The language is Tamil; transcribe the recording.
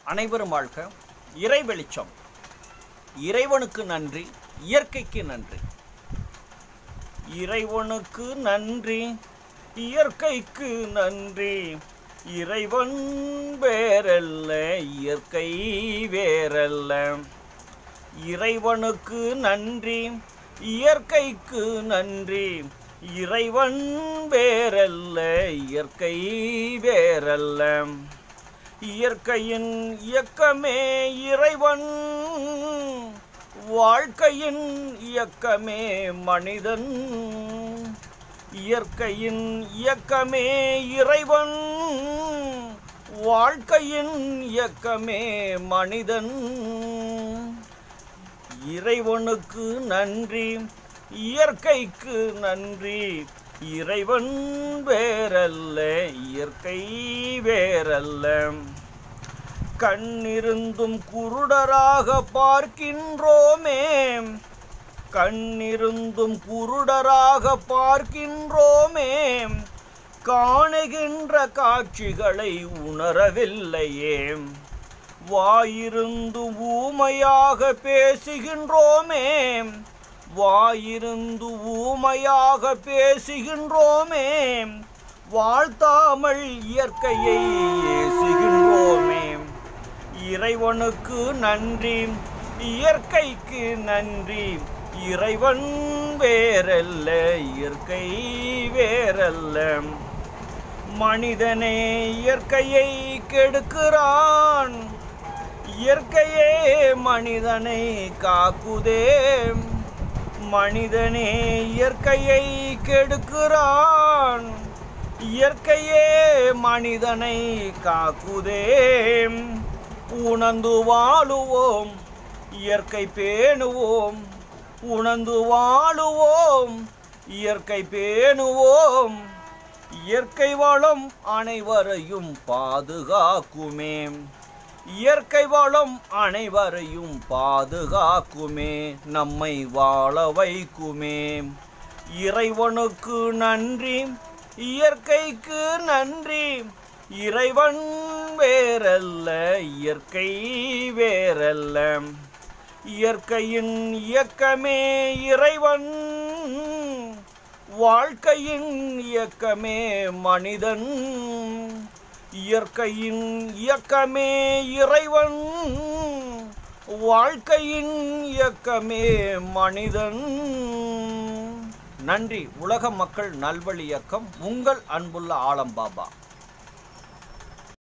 அனைவரும் வாழ்க இறை வெளிச்சம் இறைவனுக்கு நன்றி இயற்கைக்கு நன்றி இறைவனுக்கு நன்றி இயற்கைக்கு நன்றி இறைவன் வேறல்ல இயற்கை வேறல்ல இறைவனுக்கு நன்றி இயற்கைக்கு நன்றி இறைவன் வேறல்ல இயற்கை வேறல்ல இயற்கையின் இயக்கமே இறைவன் வாழ்க்கையின் இயக்கமே மனிதன் இயற்கையின் இயக்கமே இறைவன் வாழ்க்கையின் இயக்கமே மனிதன் இறைவனுக்கு நன்றி இயற்கைக்கு நன்றி இறைவன் வேறல்ல இயற்கை வேறல்ல கண்ணிருந்தும் குருடராக பார்க்கின்றோமே கண்ணிருந்தும் குருடராக பார்க்கின்றோமே காணுகின்ற காட்சிகளை உணரவில்லையே வாயிருந்து ஊமையாக பேசுகின்றோமே வாயிருந்து ஊமையாக பேசுகின்றோமே வாழ்த்தாமல் இயற்கையை ஏசுகின்றோமே இறைவனுக்கு நன்றி இயற்கைக்கு நன்றி இறைவன் வேறல்ல இயற்கை வேறல்ல மனிதனே இயற்கையை கெடுக்கிறான் இயற்கையே மனிதனை காக்குதே மனிதனே இயற்கையை கெடுக்கிறான் இயற்கையே மனிதனை காக்குதே உணர்ந்து வாழுவோம் இயற்கை பேணுவோம் உணர்ந்து வாழுவோம் இயற்கை பேணுவோம் இயற்கை வளம் அனைவரையும் பாதுகாக்குமே இயற்கை வளம் அனைவரையும் பாதுகாக்குமே நம்மை வாழ வைக்குமே இறைவனுக்கு நன்றி இயற்கைக்கு நன்றி இறைவன் வேறல்ல இயற்கை வேறல்ல இயற்கையின் இயக்கமே இறைவன் வாழ்க்கையின் இயக்கமே மனிதன் இயற்கையின் இயக்கமே இறைவன் வாழ்க்கையின் இயக்கமே மனிதன் நன்றி உலக மக்கள் நல்வழி இயக்கம் உங்கள் அன்புள்ள ஆலம் பாபா